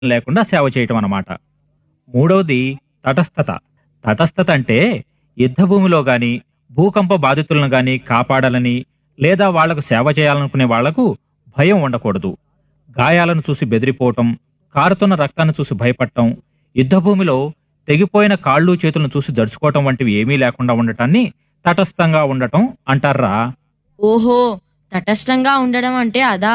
లేకుండా సేవ చేయటం అన్నమాట మూడవది తటస్థత తటస్థత అంటే యుద్ధభూమిలో గాని భూకంప బాధితులను గాని కాపాడాలని లేదా వాళ్లకు సేవ చేయాలనుకునే వాళ్లకు భయం ఉండకూడదు గాయాలను చూసి బెదిరిపోవటం కారుతున్న రక్తాన్ని చూసి భయపడటం యుద్ధభూమిలో తెగిపోయిన కాళ్ళు చేతులను చూసి దడుచుకోవటం వంటివి ఏమీ లేకుండా ఉండటాన్ని తటస్థంగా ఉండటం అంటారా ఓహో తటస్థంగా ఉండడం అంటే అదా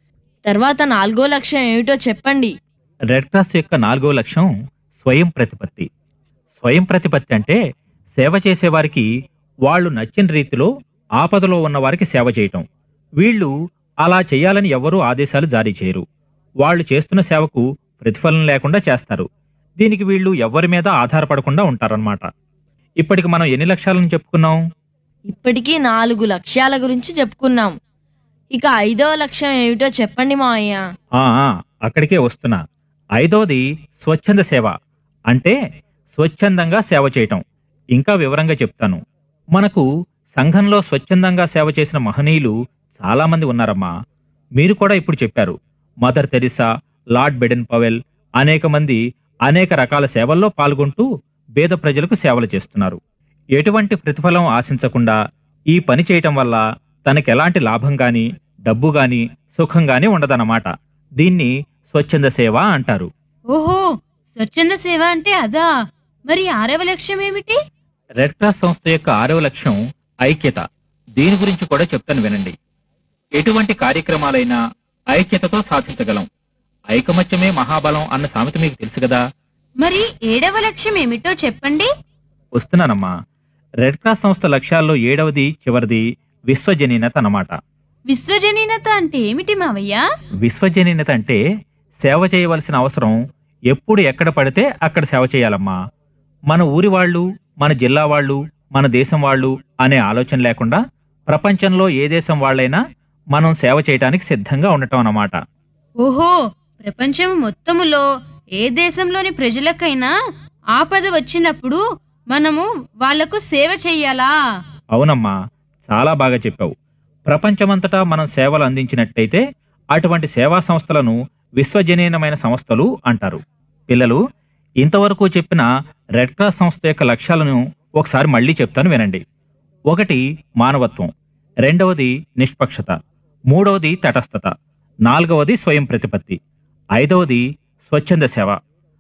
తర్వాత నాలుగో లక్ష్యం ఏమిటో చెప్పండి రెడ్ క్రాస్ యొక్క నాలుగో లక్ష్యం స్వయం ప్రతిపత్తి స్వయం ప్రతిపత్తి అంటే సేవ చేసేవారికి వాళ్ళు నచ్చిన రీతిలో ఆపదలో ఉన్న వారికి సేవ చేయటం వీళ్ళు అలా చేయాలని ఎవరూ ఆదేశాలు జారీ చేయరు వాళ్ళు చేస్తున్న సేవకు ప్రతిఫలం లేకుండా చేస్తారు దీనికి వీళ్ళు ఎవరి మీద ఆధారపడకుండా ఉంటారన్నమాట ఇప్పటికి మనం ఎన్ని లక్ష్యాలను చెప్పుకున్నాం ఇప్పటికీ నాలుగు లక్ష్యాల గురించి చెప్పుకున్నాం ఇక ఐదవ లక్ష్యం ఏమిటో చెప్పండి మావయ్య ఆ ఆ, అక్కడికే వస్తున్నా ఐదవది స్వచ్ఛంద సేవ అంటే స్వచ్ఛందంగా సేవ చేయటం ఇంకా వివరంగా చెప్తాను మనకు సంఘంలో స్వచ్ఛందంగా సేవ చేసిన మహనీయులు చాలా మంది ఉన్నారమ్మా మీరు కూడా ఇప్పుడు చెప్పారు Mother Teresa Lord Baden Powell అనేక మంది అనేక రకాల సేవల్లో పాల్గొంటూ పేద ప్రజలకు సేవలు చేస్తున్నారు ఎటువంటి ప్రతిఫలం ఆశించకుండా ఈ పని చేయటం వల్ల తనకి ఎలాంటి లాభం గాని డబ్బు గాని సుఖం గాని ఉండదన్నమాట దీన్ని స్వచ్ఛంద సేవ అంటారు ఓహో స్వచ్ఛంద సేవ అంటే అదా మరి ఆరవ లక్ష్యం ఏమిటి రెడ్ క్రాస్ సంస్థ యొక్క ఆరవ లక్ష్యం ఐక్యత దీని గురించి కూడా చెప్తాను వినండి ఎటువంటి కార్యక్రమాలైనా ఐక్యతతో సాధించగలం ఐకమత్యమే మహాబలం అన్న సామెత మీకు తెలుసు కదా మరి ఏడవ లక్ష్యం ఏమిటో చెప్పండి వస్తున్నానమ్మా రెడ్ క్రాస్ సంస్థ లక్ష్యాల్లో ఏడవది చివరిది విశ్వజనీనత అన్నమాట విశ్వజనీనత అంటే ఏమిటి మావయ్య విశ్వజనీనత అంటే సేవ చేయవలసిన అవసరం ఎప్పుడు ఎక్కడ పడితే అక్కడ సేవ చేయాలమ్మా మన ఊరి వాళ్ళు మన జిల్లా వాళ్ళు మన దేశం వాళ్ళు అనే ఆలోచన లేకుండా ప్రపంచంలో ఏ దేశం వాళ్ళైనా మనం సేవ చేయడానికి సిద్ధంగా ఉండటం అన్నమాట ఓహో ప్రపంచం మొత్తములో ఏ దేశంలోని ప్రజలకైనా ఆపద వచ్చినప్పుడు మనము వాళ్లకు సేవ చెయ్యాలా అవునమ్మా చాలా బాగా చెప్పావు ప్రపంచమంతటా మనం సేవలు అందించినట్టయితే అటువంటి సేవా సంస్థలను విశ్వజనీయమైన సంస్థలు అంటారు పిల్లలు ఇంతవరకు చెప్పిన రెడ్ క్రాస్ సంస్థ యొక్క లక్ష్యాలను ఒకసారి మళ్ళీ చెప్తాను వినండి ఒకటి మానవత్వం రెండవది నిష్పక్షత మూడవది తటస్థత నాలుగవది స్వయం ప్రతిపత్తి ఐదవది స్వచ్ఛంద సేవ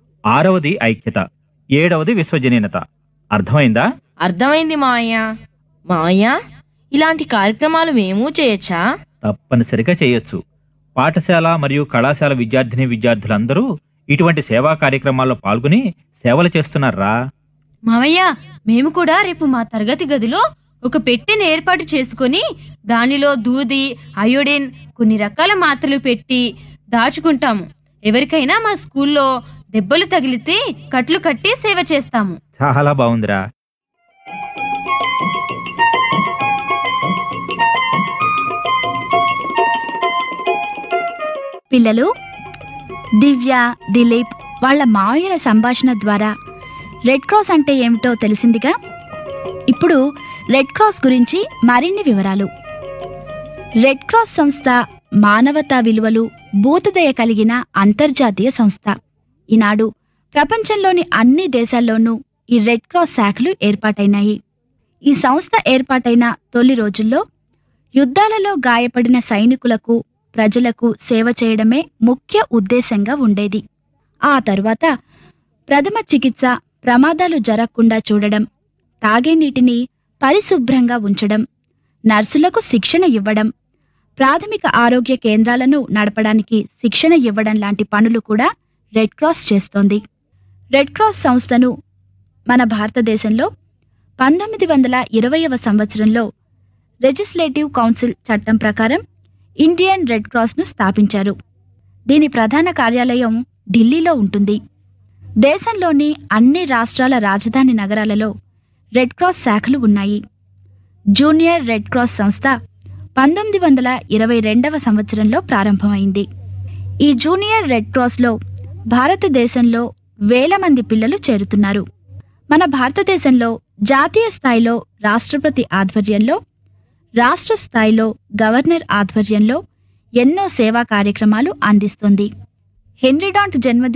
ఆరవది ఐక్యత ఏడవది విశ్వజనీయత అర్థమైందా అర్థమైంది మావయ్య మావయ్య ఇలాంటి కార్యక్రమాలు మేము చేయొచ్చా తప్పనిసరిగా చేయొచ్చు పాఠశాల మరియు కళాశాల విద్యార్థిని విద్యార్థులందరూ ఇటువంటి సేవా కార్యక్రమాల్లో పాల్గొని సేవలు చేస్తున్నారా మావయ్య మేము కూడా రేపు మా తరగతి గదిలో ఒక పెట్టెను ఏర్పాటు చేసుకొని దానిలో దూది అయోడిన్ కొన్ని రకాల మాత్రలు పెట్టి దాచుకుంటాము ఎవరికైనా మా స్కూల్లో దెబ్బలు తగిలితే కట్లు కట్టి సేవ చేస్తాము చాలా బాగుందిరా పిల్లలు దివ్య దిలీప్ వాళ్ళ మావయ్యల సంభాషణ ద్వారా రెడ్ క్రాస్ అంటే ఏమిటో తెలిసిందిగా ఇప్పుడు రెడ్ క్రాస్ గురించి మరిన్ని వివరాలు రెడ్ క్రాస్ సంస్థ మానవతా విలువలు భూతదయ కలిగిన అంతర్జాతీయ సంస్థ ఈనాడు ప్రపంచంలోని అన్ని దేశాల్లోనూ ఈ రెడ్ క్రాస్ శాఖలు ఏర్పాటైనాయి ఈ సంస్థ ఏర్పాటైన తొలి రోజుల్లో యుద్ధాలలో గాయపడిన సైనికులకు ప్రజలకు సేవ చేయడమే ముఖ్య ఉద్దేశంగా ఉండేది ఆ తర్వాత ప్రథమ చికిత్స ప్రమాదాలు జరగకుండా చూడడం తాగే నీటిని పరిశుభ్రంగా ఉంచడం నర్సులకు శిక్షణ ఇవ్వడం ప్రాథమిక ఆరోగ్య కేంద్రాలను నడపడానికి శిక్షణ ఇవ్వడం లాంటి పనులు కూడా రెడ్ క్రాస్ చేస్తోంది రెడ్ క్రాస్ సంస్థను మన భారతదేశంలో పంతొమ్మిది వందల ఇరవైవ సంవత్సరంలో లెజిస్లేటివ్ కౌన్సిల్ చట్టం ప్రకారం ఇండియన్ రెడ్ క్రాస్ను స్థాపించారు దీని ప్రధాన కార్యాలయం ఢిల్లీలో ఉంటుంది దేశంలోని అన్ని రాష్ట్రాల రాజధాని నగరాలలో రెడ్ క్రాస్ శాఖలు ఉన్నాయి జూనియర్ రెడ్ క్రాస్ సంస్థ పంతొమ్మిది వందల ఇరవై రెండవ సంవత్సరంలో ప్రారంభమైంది ఈ జూనియర్ రెడ్ క్రాస్లో భారతదేశంలో వేల మంది పిల్లలు చేరుతున్నారు మన భారతదేశంలో జాతీయ స్థాయిలో రాష్ట్రపతి ఆధ్వర్యంలో రాష్ట్ర స్థాయిలో గవర్నర్ ఆధ్వర్యంలో ఎన్నో సేవా కార్యక్రమాలు అందిస్తుంది హెన్రీ డాంట్ జన్మదినం